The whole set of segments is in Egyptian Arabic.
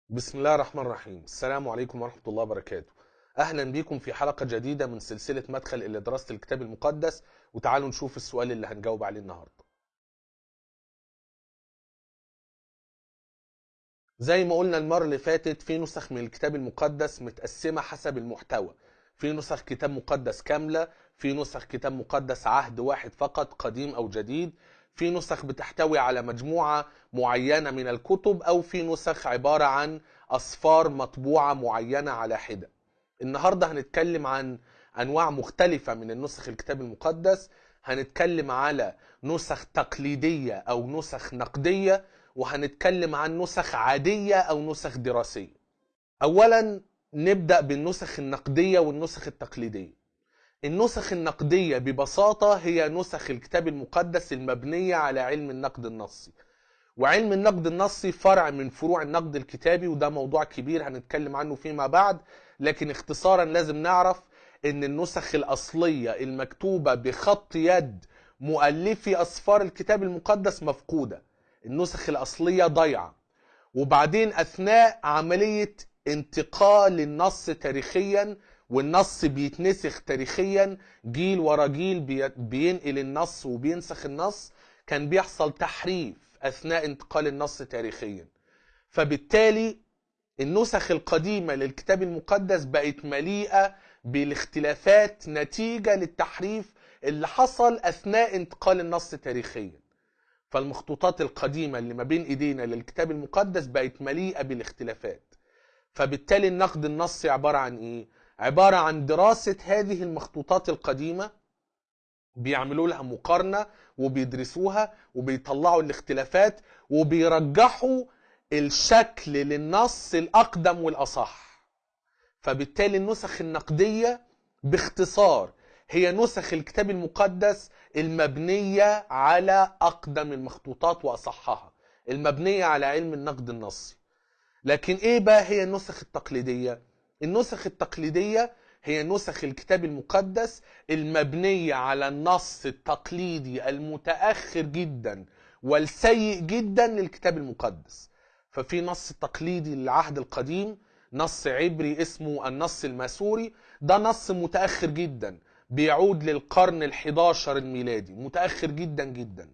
بسم الله الرحمن الرحيم السلام عليكم ورحمة الله وبركاته أهلا بكم في حلقة جديدة من سلسلة مدخل إلى دراسة الكتاب المقدس وتعالوا نشوف السؤال اللي هنجاوب عليه النهاردة زي ما قلنا المرة اللي فاتت في نسخ من الكتاب المقدس متقسمة حسب المحتوى في نسخ كتاب مقدس كاملة في نسخ كتاب مقدس عهد واحد فقط قديم أو جديد في نسخ بتحتوي على مجموعة معينة من الكتب أو في نسخ عبارة عن أصفار مطبوعة معينة على حدة النهاردة هنتكلم عن أنواع مختلفة من النسخ الكتاب المقدس هنتكلم على نسخ تقليدية أو نسخ نقدية وهنتكلم عن نسخ عادية أو نسخ دراسية أولا نبدأ بالنسخ النقدية والنسخ التقليدية النسخ النقدية ببساطة هي نسخ الكتاب المقدس المبنية على علم النقد النصي وعلم النقد النصي فرع من فروع النقد الكتابي وده موضوع كبير هنتكلم عنه فيما بعد لكن اختصارا لازم نعرف ان النسخ الأصلية المكتوبة بخط يد مؤلفي أسفار الكتاب المقدس مفقودة النسخ الأصلية ضيعة وبعدين أثناء عملية انتقال النص تاريخيا والنص بيتنسخ تاريخيا جيل ورا جيل بينقل النص وبينسخ النص كان بيحصل تحريف اثناء انتقال النص تاريخيا فبالتالي النسخ القديمة للكتاب المقدس بقت مليئة بالاختلافات نتيجة للتحريف اللي حصل اثناء انتقال النص تاريخيا فالمخطوطات القديمة اللي ما بين ايدينا للكتاب المقدس بقت مليئة بالاختلافات فبالتالي النقد النصي عبارة عن ايه؟ عبارة عن دراسة هذه المخطوطات القديمة بيعملوا لها مقارنة وبيدرسوها وبيطلعوا الاختلافات وبيرجحوا الشكل للنص الأقدم والأصح فبالتالي النسخ النقدية باختصار هي نسخ الكتاب المقدس المبنية على أقدم المخطوطات وأصحها المبنية على علم النقد النصي لكن إيه بقى هي النسخ التقليدية؟ النسخ التقليدية هي نسخ الكتاب المقدس المبنية على النص التقليدي المتأخر جدا والسيء جدا للكتاب المقدس ففي نص تقليدي للعهد القديم نص عبري اسمه النص الماسوري ده نص متأخر جدا بيعود للقرن الحداشر الميلادي متأخر جدا جدا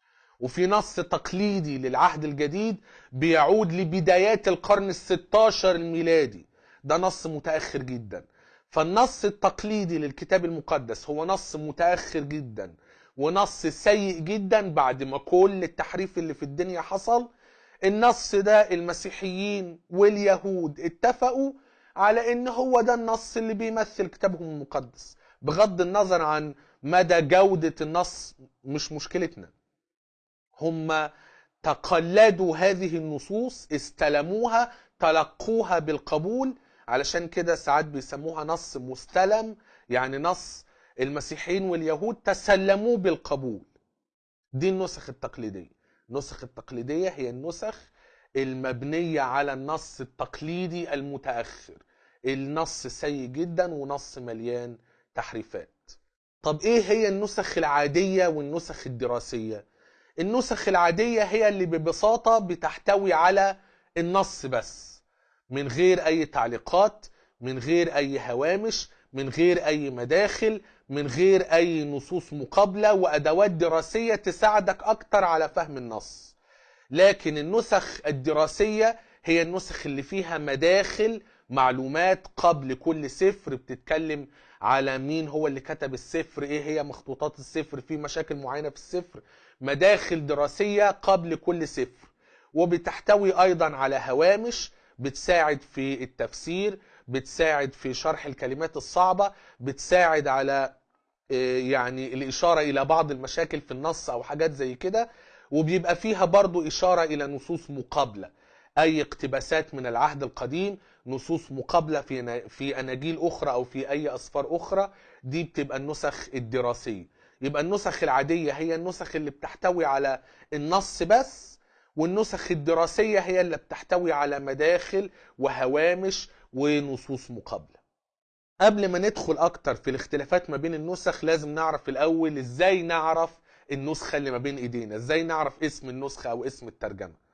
وفي نص تقليدي للعهد الجديد بيعود لبدايات القرن الستاشر الميلادي ده نص متأخر جدا فالنص التقليدي للكتاب المقدس هو نص متأخر جدا ونص سيء جدا بعد ما كل التحريف اللي في الدنيا حصل النص ده المسيحيين واليهود اتفقوا على ان هو ده النص اللي بيمثل كتابهم المقدس بغض النظر عن مدى جودة النص مش مشكلتنا هم تقلدوا هذه النصوص استلموها تلقوها بالقبول علشان كده ساعات بيسموها نص مستلم يعني نص المسيحيين واليهود تسلموه بالقبول دي النسخ التقليدية النسخ التقليدية هي النسخ المبنية على النص التقليدي المتأخر النص سيء جدا ونص مليان تحريفات طب ايه هي النسخ العادية والنسخ الدراسية النسخ العادية هي اللي ببساطة بتحتوي على النص بس من غير اي تعليقات من غير اي هوامش من غير اي مداخل من غير اي نصوص مقابلة وادوات دراسية تساعدك اكتر على فهم النص لكن النسخ الدراسية هي النسخ اللي فيها مداخل معلومات قبل كل سفر بتتكلم على مين هو اللي كتب السفر ايه هي مخطوطات السفر في مشاكل معينة في السفر مداخل دراسية قبل كل سفر وبتحتوي ايضا على هوامش بتساعد في التفسير بتساعد في شرح الكلمات الصعبة بتساعد على يعني الإشارة إلى بعض المشاكل في النص أو حاجات زي كده وبيبقى فيها برضو إشارة إلى نصوص مقابلة أي اقتباسات من العهد القديم نصوص مقابلة في في أناجيل أخرى أو في أي أسفار أخرى دي بتبقى النسخ الدراسية يبقى النسخ العادية هي النسخ اللي بتحتوي على النص بس والنسخ الدراسية هي اللي بتحتوي على مداخل وهوامش ونصوص مقابلة قبل ما ندخل أكتر في الاختلافات ما بين النسخ لازم نعرف الأول إزاي نعرف النسخة اللي ما بين إيدينا إزاي نعرف اسم النسخة أو اسم الترجمة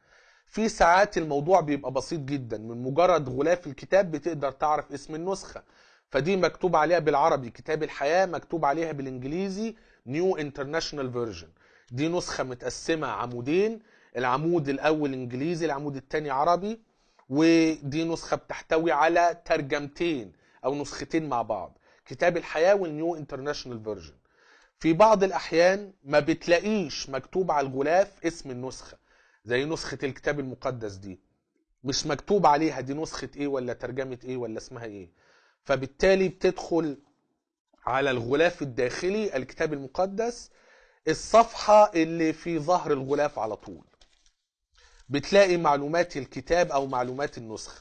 في ساعات الموضوع بيبقى بسيط جدا من مجرد غلاف الكتاب بتقدر تعرف اسم النسخة فدي مكتوب عليها بالعربي كتاب الحياة مكتوب عليها بالانجليزي نيو انترناشونال فيرجن دي نسخة متقسمة عمودين العمود الاول انجليزي العمود الثاني عربي ودي نسخة بتحتوي على ترجمتين او نسختين مع بعض كتاب الحياة والنيو انترناشونال فيرجن في بعض الاحيان ما بتلاقيش مكتوب على الغلاف اسم النسخة زي نسخة الكتاب المقدس دي مش مكتوب عليها دي نسخة ايه ولا ترجمة ايه ولا اسمها ايه فبالتالي بتدخل على الغلاف الداخلي الكتاب المقدس الصفحة اللي في ظهر الغلاف على طول بتلاقي معلومات الكتاب او معلومات النسخة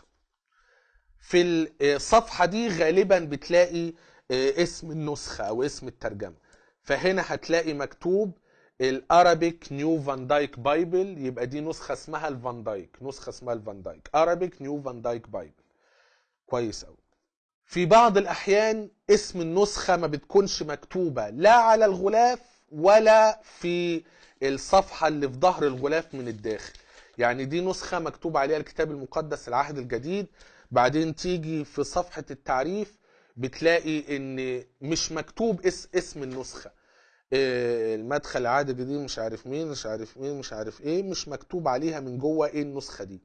في الصفحة دي غالبا بتلاقي اسم النسخة او اسم الترجمة فهنا هتلاقي مكتوب الارابيك نيو فان دايك بايبل يبقى دي نسخة اسمها الفان دايك نسخة اسمها الفان دايك ارابيك نيو فان دايك بايبل كويس قوي في بعض الاحيان اسم النسخة ما بتكونش مكتوبة لا على الغلاف ولا في الصفحة اللي في ظهر الغلاف من الداخل يعني دي نسخة مكتوب عليها الكتاب المقدس العهد الجديد بعدين تيجي في صفحة التعريف بتلاقي ان مش مكتوب اس اسم النسخة المدخل العهد الجديد مش عارف مين مش عارف مين مش عارف ايه مش مكتوب عليها من جوه ايه النسخة دي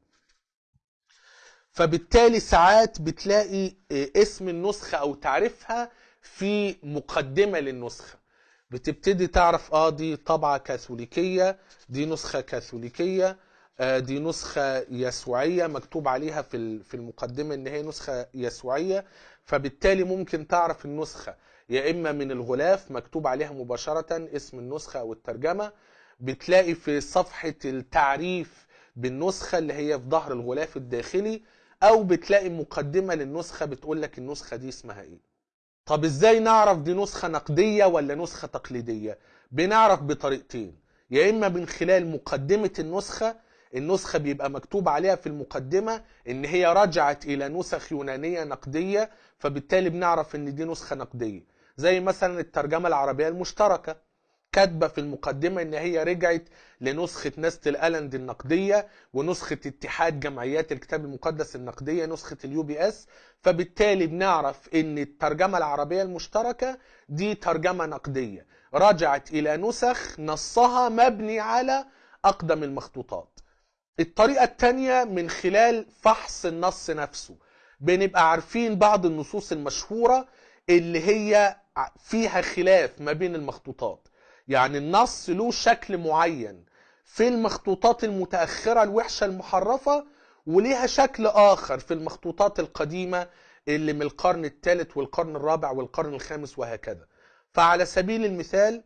فبالتالي ساعات بتلاقي اسم النسخة او تعريفها في مقدمة للنسخة بتبتدي تعرف اه دي طبعة كاثوليكية دي نسخة كاثوليكية آه دي نسخة يسوعية مكتوب عليها في في المقدمة ان هي نسخة يسوعية فبالتالي ممكن تعرف النسخة يا اما من الغلاف مكتوب عليها مباشرة اسم النسخة او الترجمة بتلاقي في صفحة التعريف بالنسخة اللي هي في ظهر الغلاف الداخلي او بتلاقي مقدمة للنسخة بتقول لك النسخة دي اسمها ايه طب ازاي نعرف دي نسخة نقدية ولا نسخة تقليدية بنعرف بطريقتين يا اما من خلال مقدمة النسخة النسخة بيبقى مكتوب عليها في المقدمة ان هي رجعت الى نسخ يونانية نقدية فبالتالي بنعرف ان دي نسخة نقدية زي مثلا الترجمة العربية المشتركة كاتبة في المقدمة ان هي رجعت لنسخة نست الالند النقدية ونسخة اتحاد جمعيات الكتاب المقدس النقدية نسخة اليو بي اس فبالتالي بنعرف ان الترجمة العربية المشتركة دي ترجمة نقدية رجعت الى نسخ نصها مبني على اقدم المخطوطات الطريقة التانية من خلال فحص النص نفسه بنبقى عارفين بعض النصوص المشهورة اللي هي فيها خلاف ما بين المخطوطات يعني النص له شكل معين في المخطوطات المتأخرة الوحشة المحرفة وليها شكل آخر في المخطوطات القديمة اللي من القرن الثالث والقرن الرابع والقرن الخامس وهكذا فعلى سبيل المثال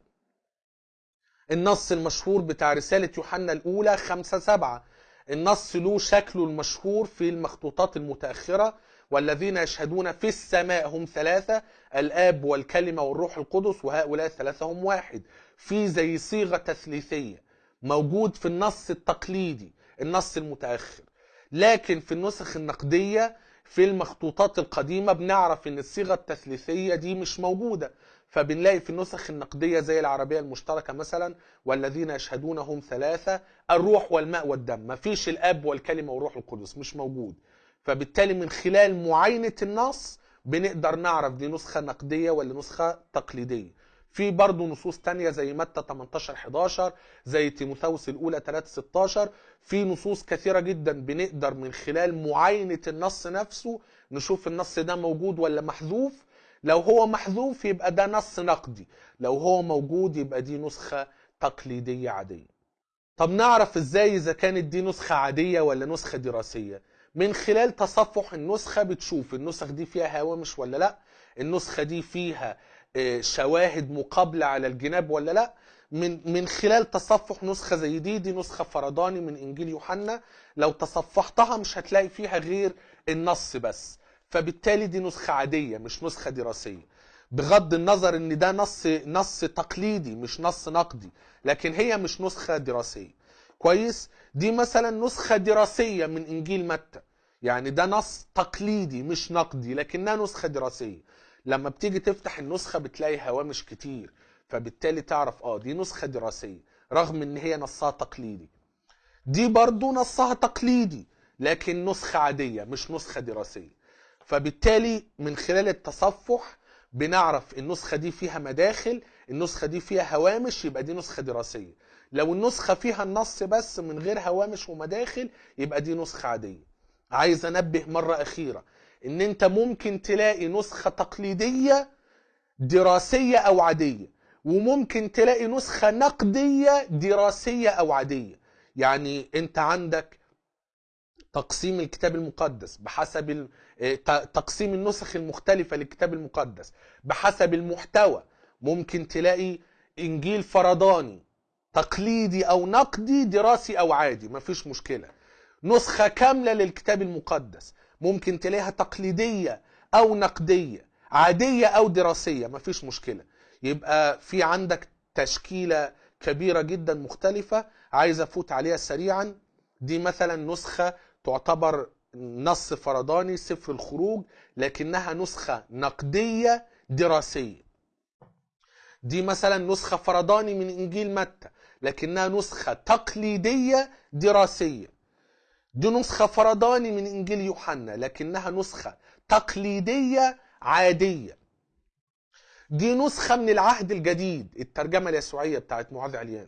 النص المشهور بتاع رسالة يوحنا الأولى خمسة سبعة النص له شكله المشهور في المخطوطات المتأخرة والذين يشهدون في السماء هم ثلاثة الآب والكلمة والروح القدس وهؤلاء الثلاثة هم واحد في زي صيغة تثليثية موجود في النص التقليدي النص المتأخر لكن في النسخ النقدية في المخطوطات القديمة بنعرف ان الصيغة التثليثية دي مش موجودة فبنلاقي في النسخ النقدية زي العربية المشتركة مثلا والذين يشهدون هم ثلاثة الروح والماء والدم مفيش الاب والكلمة والروح القدس مش موجود فبالتالي من خلال معاينة النص بنقدر نعرف دي نسخة نقدية ولا نسخة تقليدية في برضه نصوص تانية زي متى 18 11 زي تيموثاوس الأولى 3 16 في نصوص كثيرة جدا بنقدر من خلال معاينة النص نفسه نشوف النص ده موجود ولا محذوف لو هو محذوف يبقى ده نص نقدي لو هو موجود يبقى دي نسخة تقليدية عادية طب نعرف ازاي اذا كانت دي نسخة عادية ولا نسخة دراسية من خلال تصفح النسخة بتشوف النسخ دي فيها هوامش ولا لا النسخة دي فيها شواهد مقابلة على الجناب ولا لا من من خلال تصفح نسخة زي دي دي نسخة فرداني من إنجيل يوحنا لو تصفحتها مش هتلاقي فيها غير النص بس فبالتالي دي نسخة عادية مش نسخة دراسية بغض النظر ان ده نص نص تقليدي مش نص نقدي لكن هي مش نسخة دراسية كويس دي مثلا نسخة دراسية من انجيل متى يعني ده نص تقليدي مش نقدي لكنها نسخة دراسية لما بتيجي تفتح النسخة بتلاقي هوامش كتير فبالتالي تعرف اه دي نسخة دراسية رغم ان هي نصها تقليدي دي برضو نصها تقليدي لكن نسخة عادية مش نسخة دراسية فبالتالي من خلال التصفح بنعرف النسخة دي فيها مداخل النسخة دي فيها هوامش يبقى دي نسخة دراسية لو النسخة فيها النص بس من غير هوامش ومداخل يبقى دي نسخة عادية عايز انبه مرة اخيرة ان انت ممكن تلاقي نسخة تقليدية دراسية او عادية وممكن تلاقي نسخة نقدية دراسية او عادية يعني انت عندك تقسيم الكتاب المقدس بحسب ال- آه، ت- تقسيم النسخ المختلفة للكتاب المقدس بحسب المحتوى ممكن تلاقي انجيل فرداني تقليدي او نقدي دراسي او عادي مفيش مشكلة نسخة كاملة للكتاب المقدس ممكن تلاقيها تقليدية او نقدية عادية او دراسية مفيش مشكلة يبقى في عندك تشكيلة كبيرة جدا مختلفة عايز افوت عليها سريعا دي مثلا نسخة تعتبر نص فرداني سفر الخروج لكنها نسخة نقدية دراسية دي مثلا نسخة فرداني من إنجيل متى لكنها نسخة تقليدية دراسية دي نسخة فرداني من إنجيل يوحنا لكنها نسخة تقليدية عادية دي نسخة من العهد الجديد الترجمة اليسوعية بتاعت معاذ عليان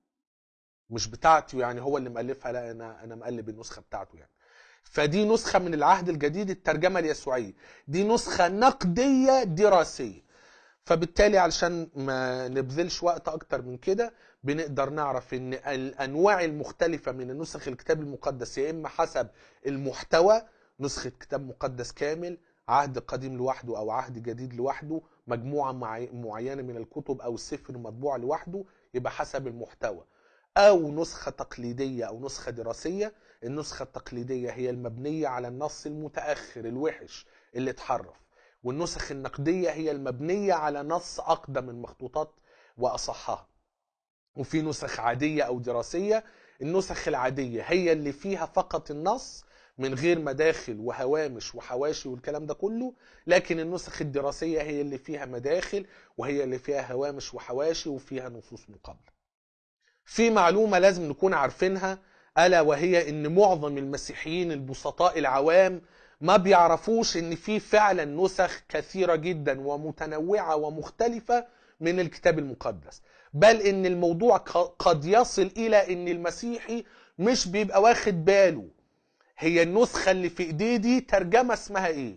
مش بتاعتي يعني هو اللي مؤلفها لا انا انا مقلب النسخه بتاعته يعني فدي نسخه من العهد الجديد الترجمه اليسوعيه دي نسخه نقديه دراسيه فبالتالي علشان ما نبذلش وقت اكتر من كده بنقدر نعرف ان الانواع المختلفه من النسخ الكتاب المقدس يا اما حسب المحتوى نسخه كتاب مقدس كامل عهد قديم لوحده او عهد جديد لوحده مجموعه معي- معينه من الكتب او سفر مطبوع لوحده يبقى حسب المحتوى او نسخه تقليديه او نسخه دراسيه النسخه التقليديه هي المبنيه على النص المتاخر الوحش اللي اتحرف والنسخ النقديه هي المبنيه على نص اقدم المخطوطات واصحها وفي نسخ عاديه او دراسيه النسخ العاديه هي اللي فيها فقط النص من غير مداخل وهوامش وحواشي والكلام ده كله لكن النسخ الدراسيه هي اللي فيها مداخل وهي اللي فيها هوامش وحواشي وفيها نصوص مقابله في معلومة لازم نكون عارفينها ألا وهي إن معظم المسيحيين البسطاء العوام ما بيعرفوش إن في فعلا نسخ كثيرة جدا ومتنوعة ومختلفة من الكتاب المقدس بل إن الموضوع ق- قد يصل إلى إن المسيحي مش بيبقى واخد باله هي النسخة اللي في إيديه دي ترجمة اسمها إيه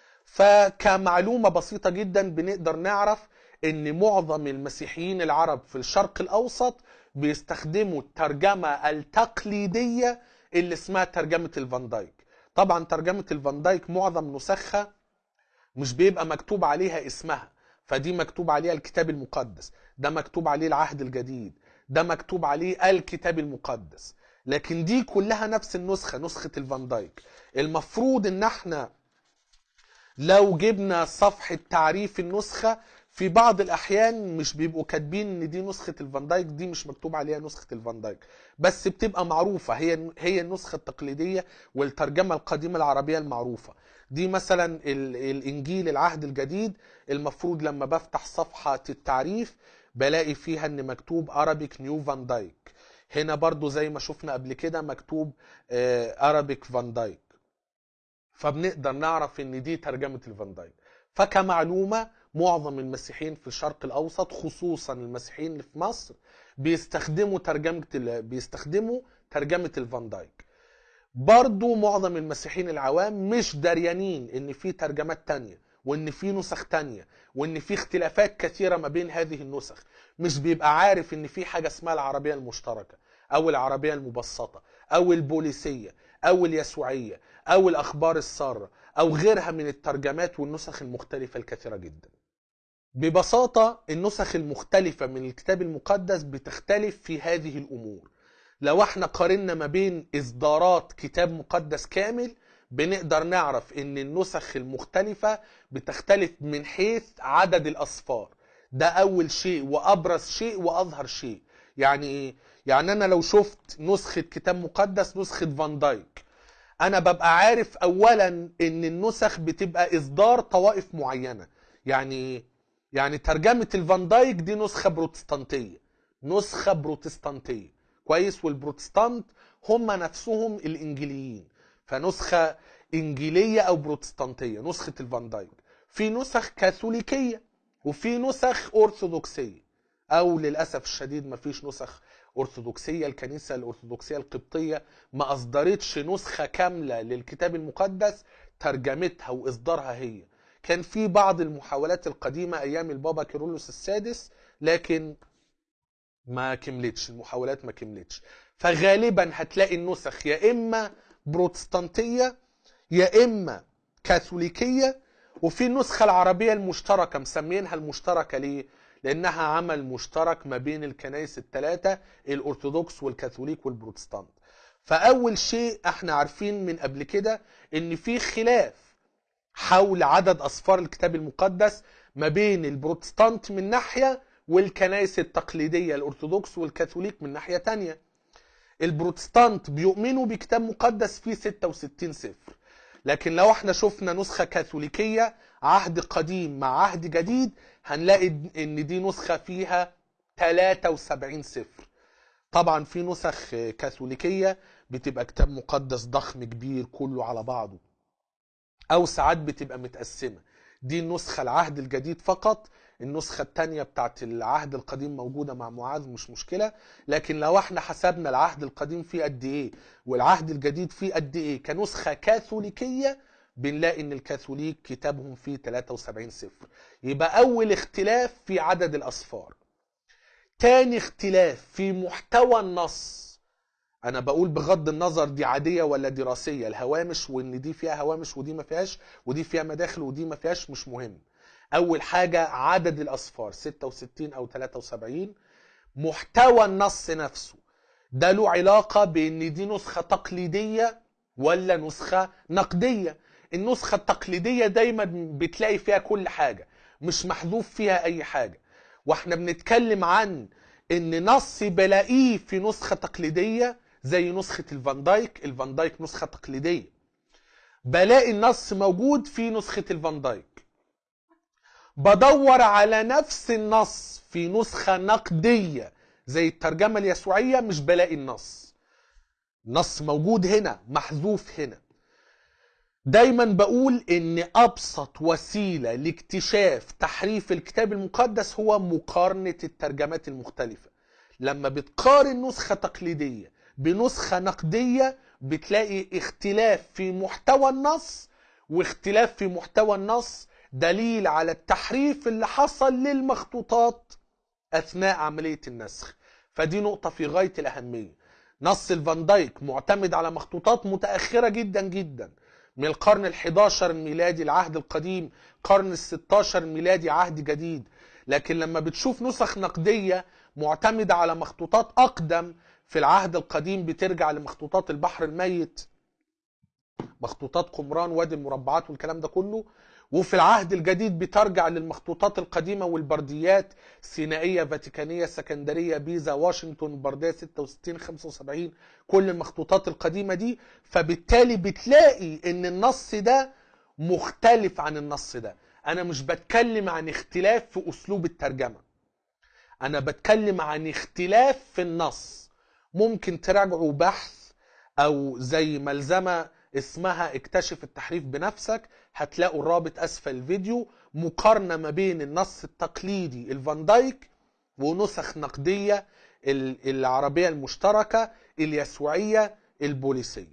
فكمعلومة بسيطة جدا بنقدر نعرف ان معظم المسيحيين العرب في الشرق الاوسط بيستخدموا الترجمة التقليدية اللي اسمها ترجمة الفان دايك طبعا ترجمة الفان دايك معظم نسخها مش بيبقى مكتوب عليها اسمها فدي مكتوب عليها الكتاب المقدس ده مكتوب عليه العهد الجديد ده مكتوب عليه الكتاب المقدس لكن دي كلها نفس النسخة نسخة الفان دايك المفروض ان احنا لو جبنا صفحة تعريف النسخة في بعض الأحيان مش بيبقوا كاتبين إن دي نسخة الفان دايك دي مش مكتوب عليها نسخة الفان دايك بس بتبقى معروفة هي هي النسخة التقليدية والترجمة القديمة العربية المعروفة دي مثلا ال- الإنجيل العهد الجديد المفروض لما بفتح صفحة التعريف بلاقي فيها إن مكتوب Arabic نيو فان دايك هنا برضو زي ما شفنا قبل كده مكتوب Arabic فان دايك فبنقدر نعرف ان دي ترجمه الفان دايك فكمعلومه معظم المسيحيين في الشرق الاوسط خصوصا المسيحيين اللي في مصر بيستخدموا ترجمه ال- بيستخدموا ترجمه الفان دايك برضو معظم المسيحيين العوام مش داريانين ان في ترجمات تانية وان في نسخ تانية وان في اختلافات كثيرة ما بين هذه النسخ مش بيبقى عارف ان في حاجة اسمها العربية المشتركة او العربية المبسطة او البوليسية او اليسوعية او الاخبار السارة او غيرها من الترجمات والنسخ المختلفة الكثيرة جدا ببساطة النسخ المختلفة من الكتاب المقدس بتختلف في هذه الامور لو احنا قارنا ما بين اصدارات كتاب مقدس كامل بنقدر نعرف ان النسخ المختلفة بتختلف من حيث عدد الاصفار ده اول شيء وابرز شيء واظهر شيء يعني ايه يعني انا لو شفت نسخة كتاب مقدس نسخة فان دايك انا ببقى عارف اولا ان النسخ بتبقى اصدار طوائف معينة يعني ايه يعني ترجمة الفان دايك دي نسخة بروتستانتية نسخة بروتستانتية كويس والبروتستانت هم نفسهم الانجيليين فنسخه انجيليه او بروتستانتيه نسخه الفان دايك في نسخ كاثوليكيه وفي نسخ ارثوذكسيه او للاسف الشديد ما فيش نسخ ارثوذكسيه الكنيسه الارثوذكسيه القبطيه ما اصدرتش نسخه كامله للكتاب المقدس ترجمتها واصدارها هي كان في بعض المحاولات القديمه ايام البابا كيرلس السادس لكن ما كملتش المحاولات ما كملتش فغالبا هتلاقي النسخ يا اما بروتستانتيه يا اما كاثوليكيه وفي النسخه العربيه المشتركه مسمينها المشتركه ليه لانها عمل مشترك ما بين الكنائس الثلاثه الارثوذكس والكاثوليك والبروتستانت فاول شيء احنا عارفين من قبل كده ان في خلاف حول عدد اصفار الكتاب المقدس ما بين البروتستانت من ناحيه والكنائس التقليديه الارثوذكس والكاثوليك من ناحيه تانية البروتستانت بيؤمنوا بكتاب مقدس فيه 66 سفر لكن لو احنا شفنا نسخة كاثوليكية عهد قديم مع عهد جديد هنلاقي ان دي نسخة فيها 73 سفر طبعا في نسخ كاثوليكية بتبقى كتاب مقدس ضخم كبير كله على بعضه او ساعات بتبقى متقسمة دي النسخة العهد الجديد فقط النسخة التانية بتاعت العهد القديم موجودة مع معاذ مش مشكلة لكن لو احنا حسبنا العهد القديم فيه قد ايه والعهد الجديد فيه قد ايه كنسخة كاثوليكية بنلاقي ان الكاثوليك كتابهم فيه 73 سفر يبقى اول اختلاف في عدد الاصفار تاني اختلاف في محتوى النص انا بقول بغض النظر دي عاديه ولا دراسيه الهوامش وان دي فيها هوامش ودي ما فيهاش ودي فيها مداخل ودي ما فيهاش مش مهم اول حاجه عدد الاصفار 66 او 73 محتوى النص نفسه ده له علاقه بان دي نسخه تقليديه ولا نسخه نقديه النسخه التقليديه دايما بتلاقي فيها كل حاجه مش محذوف فيها اي حاجه واحنا بنتكلم عن ان نص بلاقيه في نسخه تقليديه زي نسخه الفان دايك الفان دايك نسخه تقليديه بلاقي النص موجود في نسخه الفان دايك بدور على نفس النص في نسخه نقديه زي الترجمه اليسوعيه مش بلاقي النص النص موجود هنا محذوف هنا دايما بقول ان ابسط وسيله لاكتشاف تحريف الكتاب المقدس هو مقارنه الترجمات المختلفه لما بتقارن نسخه تقليديه بنسخه نقديه بتلاقي اختلاف في محتوى النص واختلاف في محتوى النص دليل على التحريف اللي حصل للمخطوطات اثناء عمليه النسخ فدي نقطه في غايه الاهميه نص الفان دايك معتمد على مخطوطات متاخره جدا جدا من القرن ال11 الميلادي العهد القديم قرن ال16 الميلادي عهد جديد لكن لما بتشوف نسخ نقدية معتمدة على مخطوطات أقدم في العهد القديم بترجع لمخطوطات البحر الميت مخطوطات قمران وادي المربعات والكلام ده كله وفي العهد الجديد بترجع للمخطوطات القديمة والبرديات سينائية فاتيكانية سكندرية بيزا واشنطن بردية 66 75 كل المخطوطات القديمة دي فبالتالي بتلاقي ان النص ده مختلف عن النص ده انا مش بتكلم عن اختلاف في اسلوب الترجمة انا بتكلم عن اختلاف في النص ممكن تراجعوا بحث او زي ملزمه اسمها اكتشف التحريف بنفسك هتلاقوا الرابط اسفل الفيديو مقارنه ما بين النص التقليدي الفان دايك ونسخ نقديه ال- العربيه المشتركه اليسوعيه البوليسيه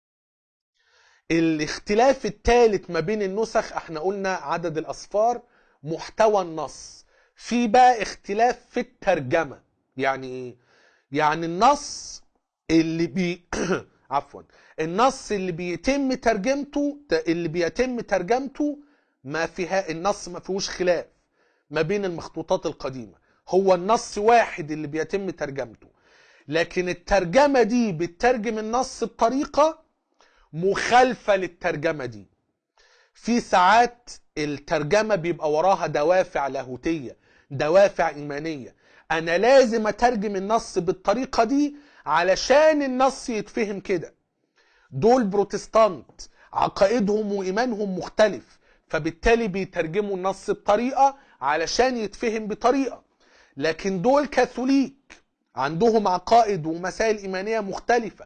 الاختلاف الثالث ما بين النسخ احنا قلنا عدد الاصفار محتوى النص في بقى اختلاف في الترجمه يعني ايه يعني النص اللي بي عفوا النص اللي بيتم ترجمته اللي بيتم ترجمته ما فيها النص ما فيهوش خلاف ما بين المخطوطات القديمة هو النص واحد اللي بيتم ترجمته لكن الترجمة دي بتترجم النص بطريقة مخالفة للترجمة دي في ساعات الترجمة بيبقى وراها دوافع لاهوتية دوافع إيمانية أنا لازم أترجم النص بالطريقة دي علشان النص يتفهم كده دول بروتستانت عقائدهم وإيمانهم مختلف فبالتالي بيترجموا النص بطريقة علشان يتفهم بطريقة لكن دول كاثوليك عندهم عقائد ومسائل إيمانية مختلفة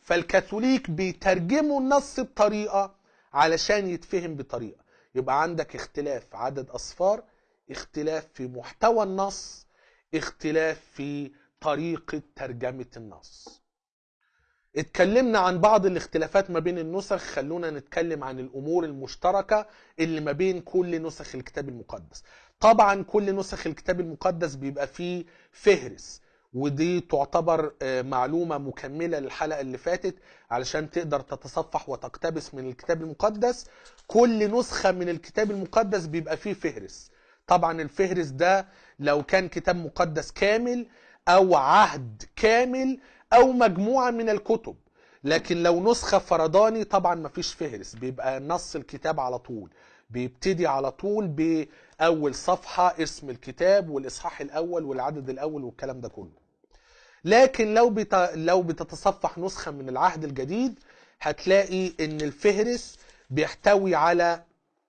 فالكاثوليك بيترجموا النص بطريقة علشان يتفهم بطريقة يبقى عندك اختلاف عدد أصفار اختلاف في محتوى النص اختلاف في طريقة ترجمة النص اتكلمنا عن بعض الاختلافات ما بين النسخ خلونا نتكلم عن الامور المشتركه اللي ما بين كل نسخ الكتاب المقدس طبعا كل نسخ الكتاب المقدس بيبقى فيه فهرس ودي تعتبر آه، معلومة مكملة للحلقة اللي فاتت علشان تقدر تتصفح وتقتبس من الكتاب المقدس كل نسخة من الكتاب المقدس بيبقى فيه فهرس طبعا الفهرس ده لو كان كتاب مقدس كامل او عهد كامل او مجموعة من الكتب لكن لو نسخة فرداني طبعا مفيش فهرس بيبقى نص الكتاب على طول بيبتدي على طول بأول صفحة اسم الكتاب والإصحاح الأول والعدد الأول والكلام ده كله لكن لو بت... لو بتتصفح نسخة من العهد الجديد هتلاقي ان الفهرس بيحتوي على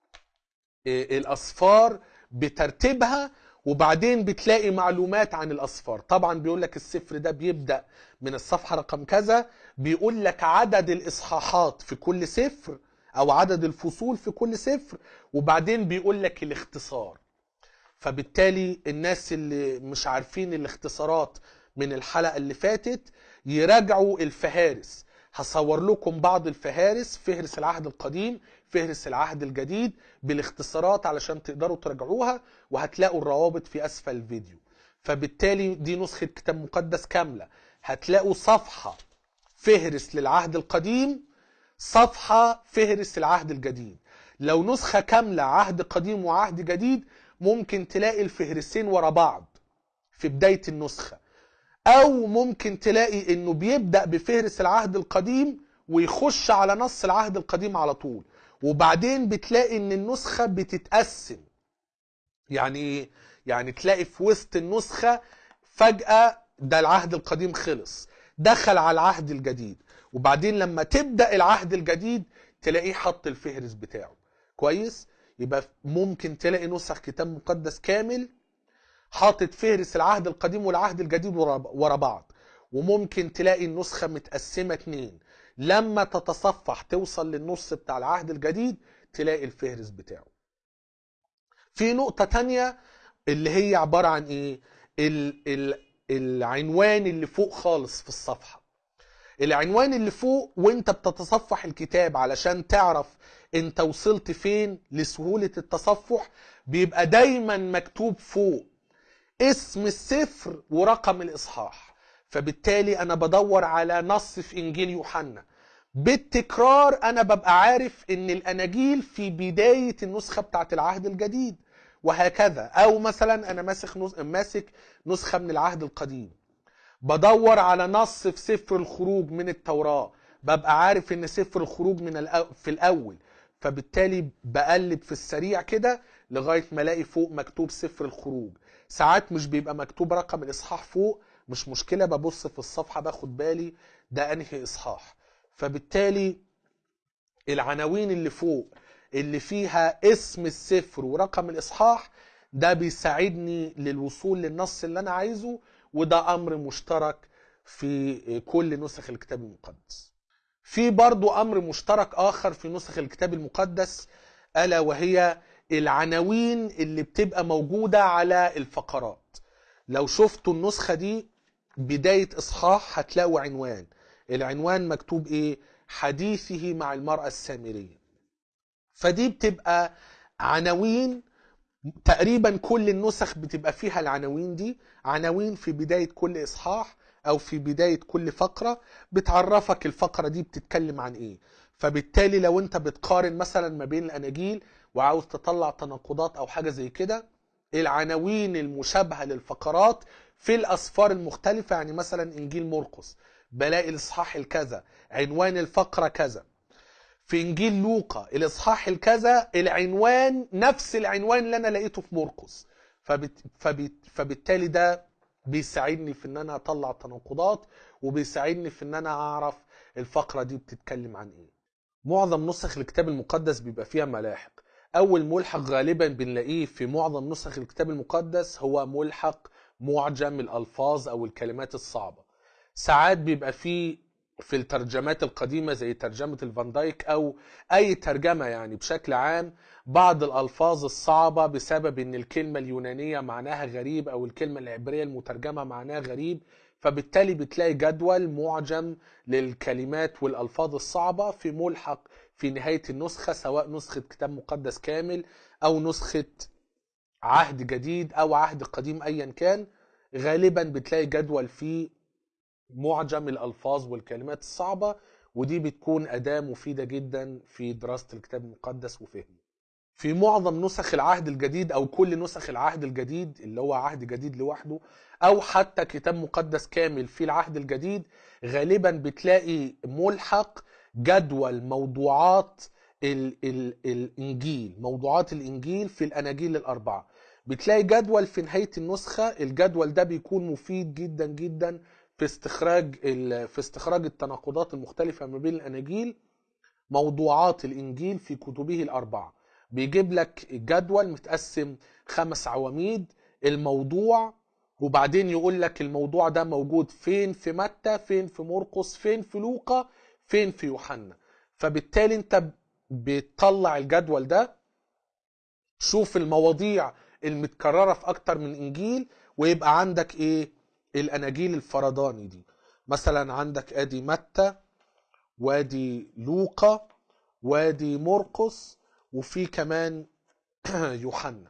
إيه، الأصفار بترتيبها وبعدين بتلاقي معلومات عن الأصفار طبعا بيقول لك السفر ده بيبدأ من الصفحة رقم كذا بيقول لك عدد الإصحاحات في كل سفر أو عدد الفصول في كل سفر وبعدين بيقول لك الاختصار فبالتالي الناس اللي مش عارفين الاختصارات من الحلقة اللي فاتت يراجعوا الفهارس هصور لكم بعض الفهارس فهرس العهد القديم فهرس العهد الجديد بالاختصارات علشان تقدروا تراجعوها وهتلاقوا الروابط في اسفل الفيديو فبالتالي دي نسخة كتاب مقدس كاملة هتلاقوا صفحة فهرس للعهد القديم صفحة فهرس العهد الجديد لو نسخة كاملة عهد قديم وعهد جديد ممكن تلاقي الفهرسين ورا بعض في بداية النسخة او ممكن تلاقي انه بيبدأ بفهرس العهد القديم ويخش على نص العهد القديم على طول وبعدين بتلاقي ان النسخة بتتقسم يعني ايه؟ يعني تلاقي في وسط النسخة فجأة ده العهد القديم خلص دخل على العهد الجديد وبعدين لما تبدأ العهد الجديد تلاقيه حط الفهرس بتاعه كويس يبقى ممكن تلاقي نسخ كتاب مقدس كامل حاطط فهرس العهد القديم والعهد الجديد ورا ورا بعض وممكن تلاقي النسخة متقسمة اتنين لما تتصفح توصل للنص بتاع العهد الجديد تلاقي الفهرس بتاعه في نقطة تانية اللي هي عبارة عن ايه ال ال العنوان اللي فوق خالص في الصفحة العنوان اللي فوق وانت بتتصفح الكتاب علشان تعرف انت وصلت فين لسهولة التصفح بيبقى دايما مكتوب فوق اسم السفر ورقم الإصحاح فبالتالي أنا بدور على نص في إنجيل يوحنا بالتكرار أنا ببقى عارف إن الأناجيل في بداية النسخة بتاعت العهد الجديد وهكذا أو مثلا أنا ماسك نس- ماسك نسخة من العهد القديم بدور على نص في سفر الخروج من التوراة ببقى عارف ان سفر الخروج من الأو... في الاول فبالتالي بقلب في السريع كده لغاية ما الاقي فوق مكتوب سفر الخروج ساعات مش بيبقى مكتوب رقم الاصحاح فوق مش مشكلة ببص في الصفحة باخد بالي ده انهي اصحاح فبالتالي العناوين اللي فوق اللي فيها اسم السفر ورقم الاصحاح ده بيساعدني للوصول للنص اللي انا عايزه وده امر مشترك في كل نسخ الكتاب المقدس في برضو امر مشترك اخر في نسخ الكتاب المقدس الا وهي العناوين اللي بتبقى موجودة على الفقرات لو شفتوا النسخة دي بداية اصحاح هتلاقوا عنوان العنوان مكتوب ايه حديثه مع المرأة السامرية فدي بتبقى عناوين تقريبا كل النسخ بتبقى فيها العناوين دي عناوين في بداية كل إصحاح أو في بداية كل فقرة بتعرفك الفقرة دي بتتكلم عن إيه فبالتالي لو أنت بتقارن مثلا ما بين الأناجيل وعاوز تطلع تناقضات أو حاجة زي كده العناوين المشابهة للفقرات في الأسفار المختلفة يعني مثلا إنجيل مرقس بلاقي الإصحاح الكذا عنوان الفقرة كذا في انجيل لوقا الاصحاح الكذا العنوان نفس العنوان اللي انا لقيته في مرقس فبت... فبت... فبالتالي ده بيساعدني في ان انا اطلع تناقضات وبيساعدني في ان انا اعرف الفقره دي بتتكلم عن ايه معظم نسخ الكتاب المقدس بيبقى فيها ملاحق اول ملحق غالبا بنلاقيه في معظم نسخ الكتاب المقدس هو ملحق معجم الالفاظ او الكلمات الصعبه ساعات بيبقى فيه في الترجمات القديمة زي ترجمة الفان دايك أو أي ترجمة يعني بشكل عام بعض الألفاظ الصعبة بسبب إن الكلمة اليونانية معناها غريب أو الكلمة العبرية المترجمة معناها غريب فبالتالي بتلاقي جدول معجم للكلمات والألفاظ الصعبة في ملحق في نهاية النسخة سواء نسخة كتاب مقدس كامل أو نسخة عهد جديد أو عهد قديم أيا كان غالبا بتلاقي جدول فيه معجم الألفاظ والكلمات الصعبة ودي بتكون أداة مفيدة جدا في دراسة الكتاب المقدس وفهمه في معظم نسخ العهد الجديد أو كل نسخ العهد الجديد اللي هو عهد جديد لوحده أو حتى كتاب مقدس كامل في العهد الجديد غالبا بتلاقي ملحق جدول موضوعات ال ال الإنجيل موضوعات الإنجيل في الأناجيل الأربعة بتلاقي جدول في نهاية النسخة الجدول ده بيكون مفيد جدا جدا في استخراج في استخراج التناقضات المختلفة ما بين الأناجيل موضوعات الإنجيل في كتبه الأربعة بيجيب لك جدول متقسم خمس عواميد الموضوع وبعدين يقول لك الموضوع ده موجود فين في متى فين في مرقس فين في لوقا فين في يوحنا فبالتالي انت بتطلع الجدول ده شوف المواضيع المتكررة في أكتر من إنجيل ويبقى عندك إيه الاناجيل الفرداني دي مثلا عندك ادي متى وادي لوقا وادي مرقس وفي كمان يوحنا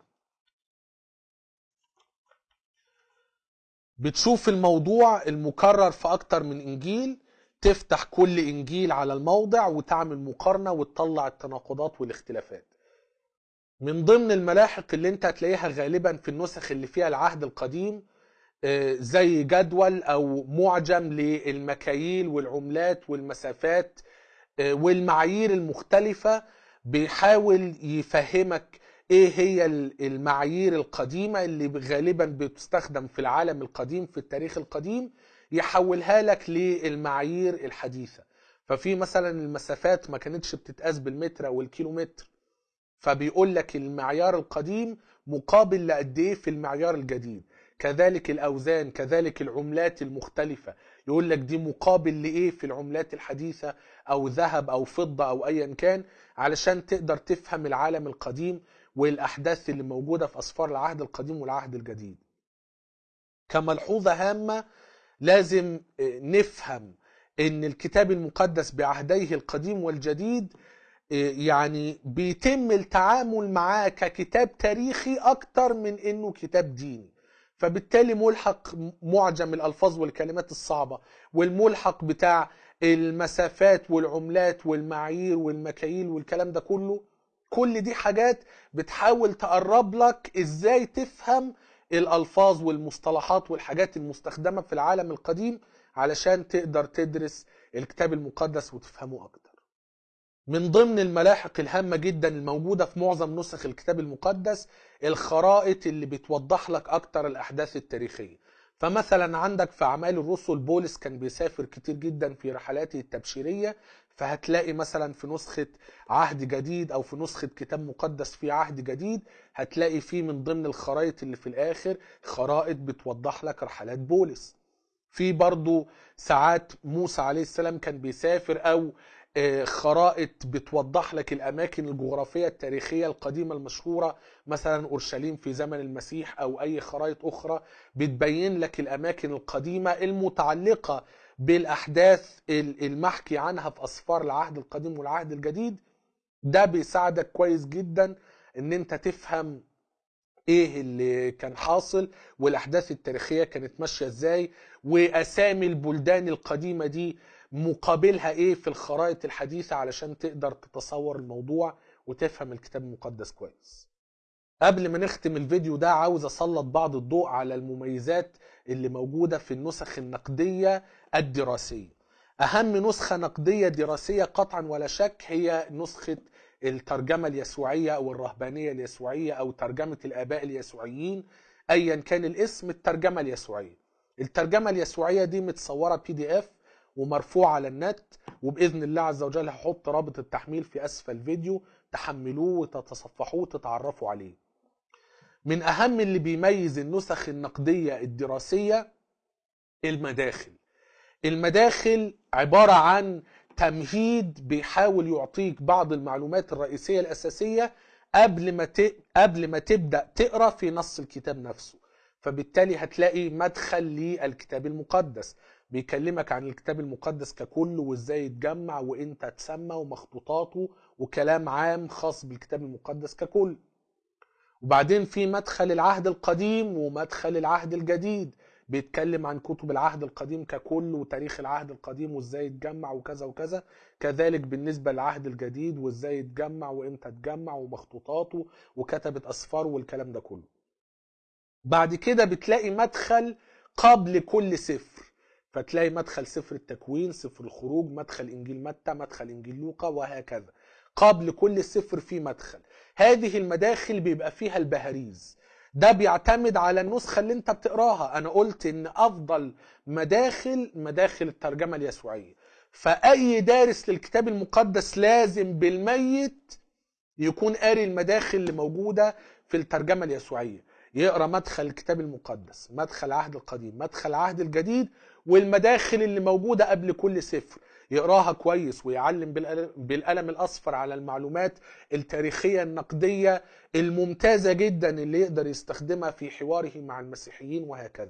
بتشوف الموضوع المكرر في اكتر من انجيل تفتح كل انجيل على الموضع وتعمل مقارنه وتطلع التناقضات والاختلافات من ضمن الملاحق اللي انت هتلاقيها غالبا في النسخ اللي فيها العهد القديم زي جدول او معجم للمكاييل والعملات والمسافات والمعايير المختلفة بيحاول يفهمك ايه هي المعايير القديمة اللي غالبا بتستخدم في العالم القديم في التاريخ القديم يحولها لك للمعايير الحديثة ففي مثلا المسافات ما كانتش بتتقاس بالمتر او الكيلومتر فبيقول لك المعيار القديم مقابل لقد ايه في المعيار الجديد كذلك الأوزان كذلك العملات المختلفة يقول لك دي مقابل لإيه في العملات الحديثة أو ذهب أو فضة أو أيا كان علشان تقدر تفهم العالم القديم والأحداث اللي موجودة في أسفار العهد القديم والعهد الجديد كملحوظة هامة لازم نفهم ان الكتاب المقدس بعهديه القديم والجديد يعني بيتم التعامل معاه ككتاب تاريخي اكتر من انه كتاب ديني فبالتالي ملحق معجم الالفاظ والكلمات الصعبه والملحق بتاع المسافات والعملات والمعايير والمكاييل والكلام ده كله كل دي حاجات بتحاول تقرب لك ازاي تفهم الالفاظ والمصطلحات والحاجات المستخدمه في العالم القديم علشان تقدر تدرس الكتاب المقدس وتفهمه اكتر من ضمن الملاحق الهامة جدا الموجودة في معظم نسخ الكتاب المقدس الخرائط اللي بتوضح لك أكتر الأحداث التاريخية فمثلا عندك في أعمال الرسل بولس كان بيسافر كتير جدا في رحلاته التبشيرية فهتلاقي مثلا في نسخة عهد جديد أو في نسخة كتاب مقدس في عهد جديد هتلاقي فيه من ضمن الخرائط اللي في الآخر خرائط بتوضح لك رحلات بولس في برضو ساعات موسى عليه السلام كان بيسافر أو خرائط بتوضح لك الاماكن الجغرافيه التاريخيه القديمه المشهوره مثلا اورشليم في زمن المسيح او اي خرائط اخرى بتبين لك الاماكن القديمه المتعلقه بالاحداث المحكي عنها في اسفار العهد القديم والعهد الجديد ده بيساعدك كويس جدا ان انت تفهم ايه اللي كان حاصل والاحداث التاريخيه كانت ماشيه ازاي واسامي البلدان القديمه دي مقابلها ايه في الخرائط الحديثة علشان تقدر تتصور الموضوع وتفهم الكتاب المقدس كويس قبل ما نختم الفيديو ده عاوز اسلط بعض الضوء على المميزات اللي موجودة في النسخ النقدية الدراسية اهم نسخة نقدية دراسية قطعا ولا شك هي نسخة الترجمة اليسوعية او الرهبانية اليسوعية او ترجمة الاباء اليسوعيين ايا كان الاسم الترجمة اليسوعية الترجمة اليسوعية دي متصورة بي دي اف ومرفوع على النت وباذن الله عز وجل هحط رابط التحميل في اسفل الفيديو تحملوه وتتصفحوه وتتعرفوا عليه. من اهم اللي بيميز النسخ النقديه الدراسيه المداخل. المداخل عبارة عن تمهيد بيحاول يعطيك بعض المعلومات الرئيسية الأساسية قبل ما ت... قبل ما تبدأ تقرأ في نص الكتاب نفسه فبالتالي هتلاقي مدخل للكتاب المقدس بيكلمك عن الكتاب المقدس ككل وازاي يتجمع وامتى اتسمى ومخطوطاته وكلام عام خاص بالكتاب المقدس ككل وبعدين في مدخل العهد القديم ومدخل العهد الجديد بيتكلم عن كتب العهد القديم ككل وتاريخ العهد القديم وازاي يتجمع وكذا وكذا كذلك بالنسبة للعهد الجديد وازاي يتجمع وامتى اتجمع ومخطوطاته وكتبة اسفار والكلام ده كله بعد كده بتلاقي مدخل قبل كل سفر فتلاقي مدخل سفر التكوين سفر الخروج مدخل انجيل متى مدخل انجيل لوقا وهكذا قبل كل سفر في مدخل هذه المداخل بيبقى فيها البهاريز ده بيعتمد على النسخة اللي انت بتقراها انا قلت ان افضل مداخل مداخل الترجمة اليسوعية فاي دارس للكتاب المقدس لازم بالميت يكون قاري المداخل اللي موجودة في الترجمة اليسوعية يقرا مدخل الكتاب المقدس مدخل العهد القديم مدخل العهد الجديد والمداخل اللي موجودة قبل كل سفر يقراها كويس ويعلم بالقلم, بالقلم الأصفر على المعلومات التاريخية النقدية الممتازة جدا اللي يقدر يستخدمها في حواره مع المسيحيين وهكذا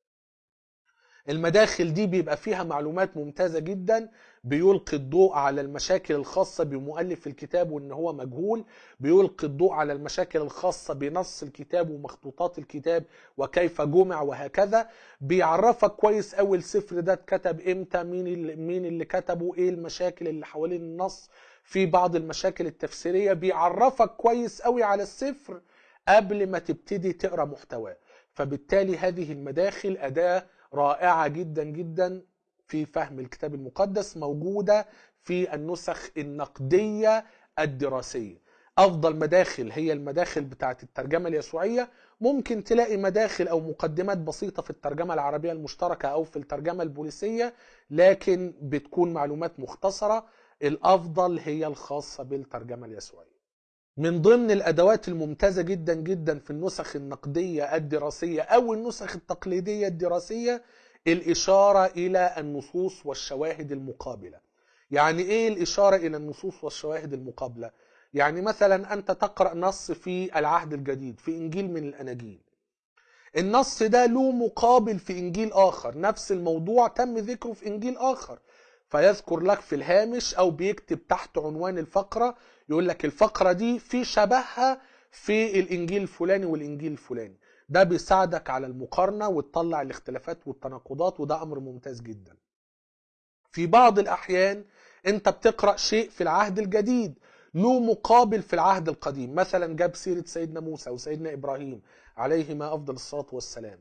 المداخل دي بيبقى فيها معلومات ممتازة جدا بيلقي الضوء على المشاكل الخاصة بمؤلف الكتاب وان هو مجهول بيلقي الضوء على المشاكل الخاصة بنص الكتاب ومخطوطات الكتاب وكيف جمع وهكذا بيعرفك كويس اول سفر ده اتكتب امتى مين اللي, مين اللي كتبه ايه المشاكل اللي حوالين النص في بعض المشاكل التفسيرية بيعرفك كويس قوي على السفر قبل ما تبتدي تقرا محتواه فبالتالي هذه المداخل أداة رائعة جدا جدا في فهم الكتاب المقدس موجودة في النسخ النقدية الدراسية أفضل مداخل هي المداخل بتاعت الترجمة اليسوعية ممكن تلاقي مداخل أو مقدمات بسيطة في الترجمة العربية المشتركة أو في الترجمة البوليسية لكن بتكون معلومات مختصرة الأفضل هي الخاصة بالترجمة اليسوعية من ضمن الأدوات الممتازة جدا جدا في النسخ النقدية الدراسية أو النسخ التقليدية الدراسية الإشارة إلى النصوص والشواهد المقابلة يعني إيه الإشارة إلى النصوص والشواهد المقابلة؟ يعني مثلا أنت تقرأ نص في العهد الجديد في إنجيل من الأناجيل النص ده له مقابل في إنجيل آخر نفس الموضوع تم ذكره في إنجيل آخر فيذكر لك في الهامش أو بيكتب تحت عنوان الفقرة يقول لك الفقرة دي في شبهها في الإنجيل الفلاني والإنجيل الفلاني ده بيساعدك على المقارنة وتطلع الاختلافات والتناقضات وده أمر ممتاز جدا في بعض الأحيان أنت بتقرأ شيء في العهد الجديد له مقابل في العهد القديم مثلا جاب سيرة سيدنا موسى وسيدنا إبراهيم عليهما أفضل الصلاة والسلام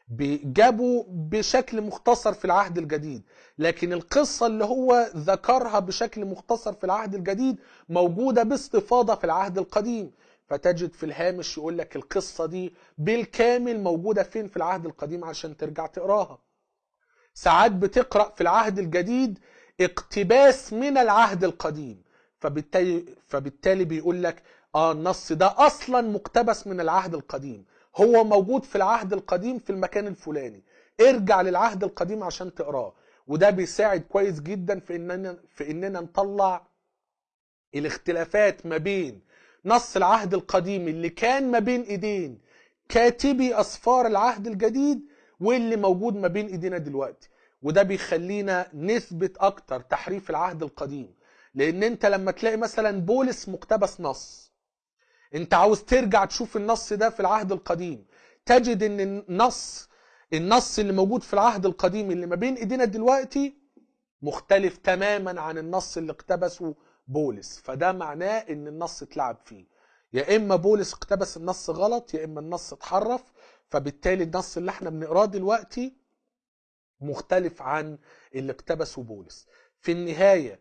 جابوا بشكل مختصر في العهد الجديد لكن القصة اللي هو ذكرها بشكل مختصر في العهد الجديد موجودة باستفاضة في العهد القديم فتجد في الهامش يقول لك القصة دي بالكامل موجودة فين في العهد القديم عشان ترجع تقراها ساعات بتقرأ في العهد الجديد اقتباس من العهد القديم فبالتالي, فبالتالي بيقول لك اه النص ده اصلا مقتبس من العهد القديم هو موجود في العهد القديم في المكان الفلاني ارجع للعهد القديم عشان تقراه وده بيساعد كويس جدا في اننا في اننا نطلع الاختلافات ما بين نص العهد القديم اللي كان ما بين ايدين كاتبي اسفار العهد الجديد واللي موجود ما بين ايدينا دلوقتي وده بيخلينا نثبت اكتر تحريف العهد القديم لان انت لما تلاقي مثلا بولس مقتبس نص انت عاوز ترجع تشوف النص ده في العهد القديم تجد ان النص النص اللي موجود في العهد القديم اللي ما بين ايدينا دلوقتي مختلف تماما عن النص اللي اقتبسه بولس فده معناه ان النص اتلعب فيه يا اما بولس اقتبس النص غلط يا اما النص اتحرف فبالتالي النص اللي احنا بنقراه دلوقتي مختلف عن اللي اقتبسه بولس في النهايه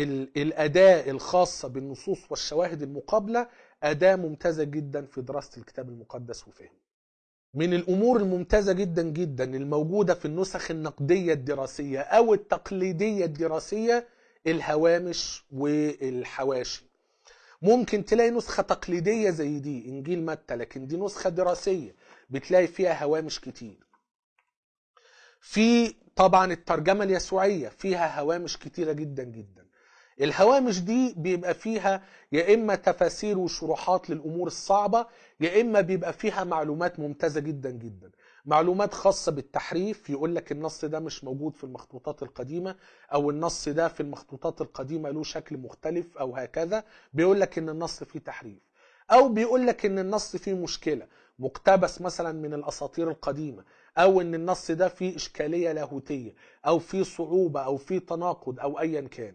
الاداه الخاصه بالنصوص والشواهد المقابله اداه ممتازه جدا في دراسه الكتاب المقدس وفهمه من الامور الممتازه جدا جدا الموجوده في النسخ النقديه الدراسيه او التقليديه الدراسيه الهوامش والحواشي ممكن تلاقي نسخة تقليدية زي دي إنجيل متى لكن دي نسخة دراسية بتلاقي فيها هوامش كتير في طبعا الترجمة اليسوعية فيها هوامش كتيرة جدا جدا الهوامش دي بيبقى فيها يا إما تفاسير وشروحات للأمور الصعبة يا إما بيبقى فيها معلومات ممتازة جدا جدا معلومات خاصة بالتحريف يقول لك النص ده مش موجود في المخطوطات القديمة أو النص ده في المخطوطات القديمة له شكل مختلف أو هكذا بيقول لك إن النص فيه تحريف أو بيقول لك إن النص فيه مشكلة مقتبس مثلا من الأساطير القديمة أو إن النص ده فيه إشكالية لاهوتية أو فيه صعوبة أو فيه تناقض أو أيا كان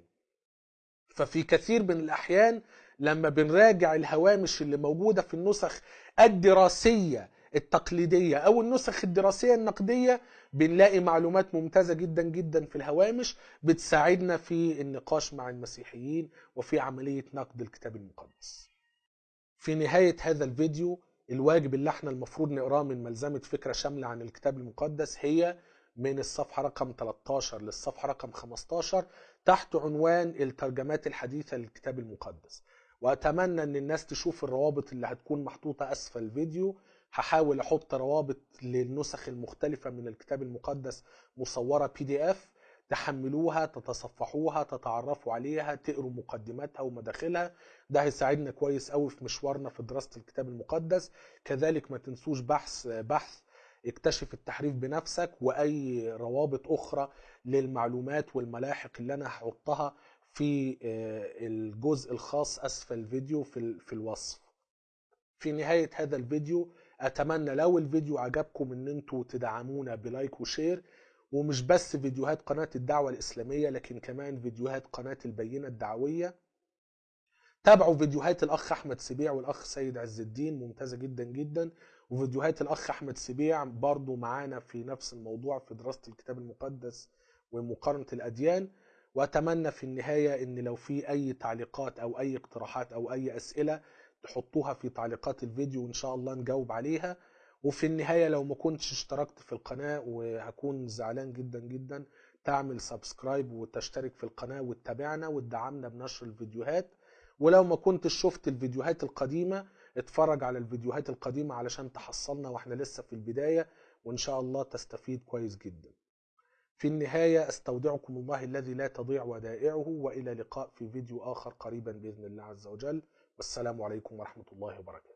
ففي كثير من الأحيان لما بنراجع الهوامش اللي موجودة في النسخ الدراسية التقليدية أو النسخ الدراسية النقدية بنلاقي معلومات ممتازة جدا جدا في الهوامش بتساعدنا في النقاش مع المسيحيين وفي عملية نقد الكتاب المقدس في نهاية هذا الفيديو الواجب اللي احنا المفروض نقراه من ملزمة فكرة شاملة عن الكتاب المقدس هي من الصفحة رقم 13 للصفحة رقم 15 تحت عنوان الترجمات الحديثة للكتاب المقدس وأتمنى أن الناس تشوف الروابط اللي هتكون محطوطة أسفل الفيديو هحاول أحط روابط للنسخ المختلفة من الكتاب المقدس مصورة بي دي اف تحملوها تتصفحوها تتعرفوا عليها تقروا مقدماتها ومداخلها ده هيساعدنا كويس قوي في مشوارنا في دراسة الكتاب المقدس كذلك ما تنسوش بحث بحث اكتشف التحريف بنفسك واي روابط اخرى للمعلومات والملاحق اللي انا هحطها في الجزء الخاص اسفل الفيديو في في الوصف في نهاية هذا الفيديو اتمنى لو الفيديو عجبكم ان انتوا تدعمونا بلايك وشير ومش بس فيديوهات قناة الدعوة الإسلامية لكن كمان فيديوهات قناة البينة الدعوية تابعوا فيديوهات الأخ أحمد سبيع والأخ سيد عز الدين ممتازة جدا جدا وفيديوهات الأخ أحمد سبيع برضو معانا في نفس الموضوع في دراسة الكتاب المقدس ومقارنة الأديان وأتمنى في النهاية أن لو في أي تعليقات أو أي اقتراحات أو أي أسئلة تحطوها في تعليقات الفيديو وإن شاء الله نجاوب عليها وفي النهاية لو ما كنتش اشتركت في القناة وهكون زعلان جدا جدا تعمل سبسكرايب وتشترك في القناة وتتابعنا وتدعمنا بنشر الفيديوهات ولو ما كنتش شفت الفيديوهات القديمة اتفرج على الفيديوهات القديمة علشان تحصلنا واحنا لسه في البداية وان شاء الله تستفيد كويس جدا في النهاية استودعكم الله الذي لا تضيع ودائعه وإلى لقاء في فيديو آخر قريبا بإذن الله عز وجل والسلام عليكم ورحمة الله وبركاته